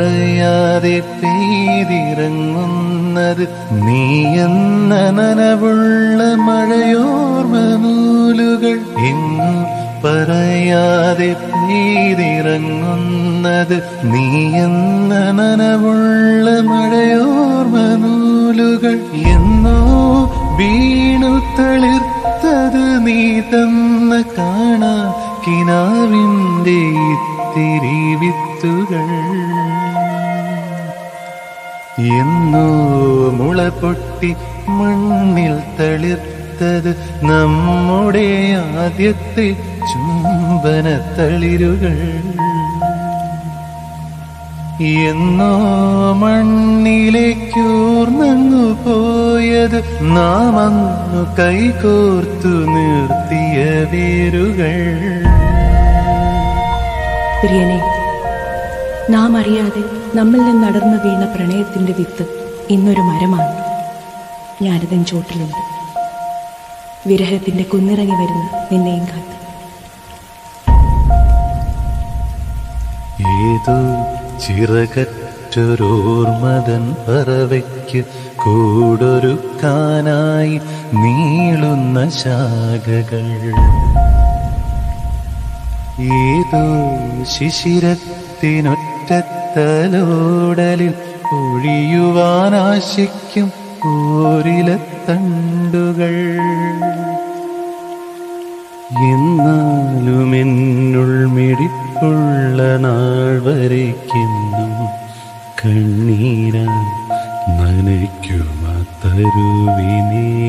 പറയാതെ പെയ്തിറങ്ങുന്നത് നീ എന്ന നനവുള്ള മഴയോർമ നൂലുകൾ എങ്ങും പറയാതെ പെയ്തിറങ്ങുന്നത് നീ എന്ന നനവുള്ള മഴയോർമ നൂലുകൾ എന്നോ വീണു തളിർത്തത് നീ തന്ന കാണാ കിനാവിൻ്റെ ഇത്തിരി വിത്തുകൾ എന്നോ മുള പൊട്ടി മണ്ണിൽ തളിർത്തത് നമ്മുടെ ആദ്യത്തെ ചുംബന തളിരുകൾ എന്നോ മണ്ണിലേക്കൂർന്നങ്ങു പോയത് നാം അന്നു കൈകോർത്തു നിർത്തിയ വേരുകൾ പ്രിയനെ നാം അറിയാതെ നമ്മിൽ നിന്ന് അടർന്നു വീണ പ്രണയത്തിന്റെ വിത്ത് ഇന്നൊരു മരമാണ് ഞാനിതൻ ചോട്ടിലുണ്ട് വിരഹത്തിന്റെ കുന്നിറങ്ങി വരുന്ന നിന്നെയും കാത്ത് ഏതോ ചിറകറ്റൊരോർമതൻ പറവയ്ക്ക് കൂടൊരുക്കാനായി നീളുന്ന ശാഖകൾ ഏതോ ശിശിരത്തിനൊറ്റത്തലോടലിൽ ഒഴിയുവാനാശിക്കും ഓരിലത്തണ്ടുകൾ എന്നാലും എന്നുൾ മിടിപ്പുള്ള നാൾ വരയ്ക്കെന്നും കണ്ണീരാ നനയ്ക്കുമ തരുവിനേ